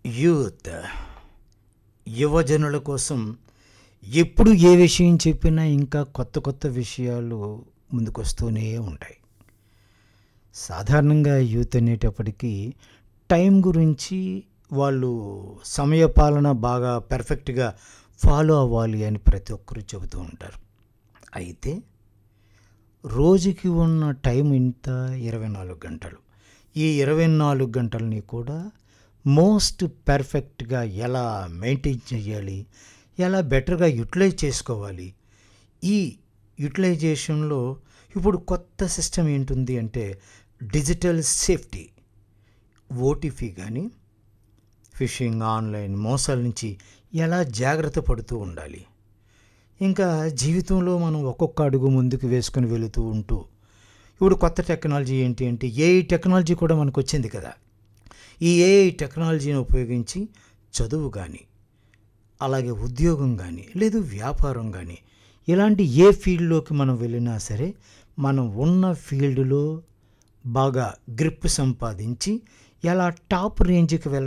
youth యువజనుల కోసం ఎప్పుడు ఏ విషయం చెప్పినా ఇంకా కొత్త కొత్త విషయాలు ముందుకొస్తూనే ఉంటాయి సాధారణంగా యూత్ అనేటప్పటికీ టైం గురించి వాళ్ళు సమయపాలన బాగా పెర్ఫెక్ట్గా ఫాలో అవ్వాలి అని ప్రతి ఒక్కరూ చెబుతూ ఉంటారు అయితే రోజుకి ఉన్న టైం ఇంత ఇరవై నాలుగు గంటలు ఈ ఇరవై నాలుగు గంటలని కూడా మోస్ట్ పర్ఫెక్ట్గా ఎలా మెయింటైన్ చేయాలి ఎలా బెటర్గా యూటిలైజ్ చేసుకోవాలి ఈ యూటిలైజేషన్లో ఇప్పుడు కొత్త సిస్టమ్ ఏంటుంది అంటే డిజిటల్ సేఫ్టీ ఓటీపీ కానీ ఫిషింగ్ ఆన్లైన్ మోసాల నుంచి ఎలా జాగ్రత్త పడుతూ ఉండాలి ఇంకా జీవితంలో మనం ఒక్కొక్క అడుగు ముందుకు వేసుకుని వెళుతూ ఉంటూ ఇప్పుడు కొత్త టెక్నాలజీ ఏంటి అంటే ఏఐ టెక్నాలజీ కూడా మనకు వచ్చింది కదా ఈ ఏఐ టెక్నాలజీని ఉపయోగించి చదువు కానీ అలాగే ఉద్యోగం కానీ లేదు వ్యాపారం కానీ ఇలాంటి ఏ ఫీల్డ్లోకి మనం వెళ్ళినా సరే మనం ఉన్న ఫీల్డ్లో బాగా గ్రిప్ సంపాదించి ఎలా టాప్ రేంజ్కి వెళ్ళ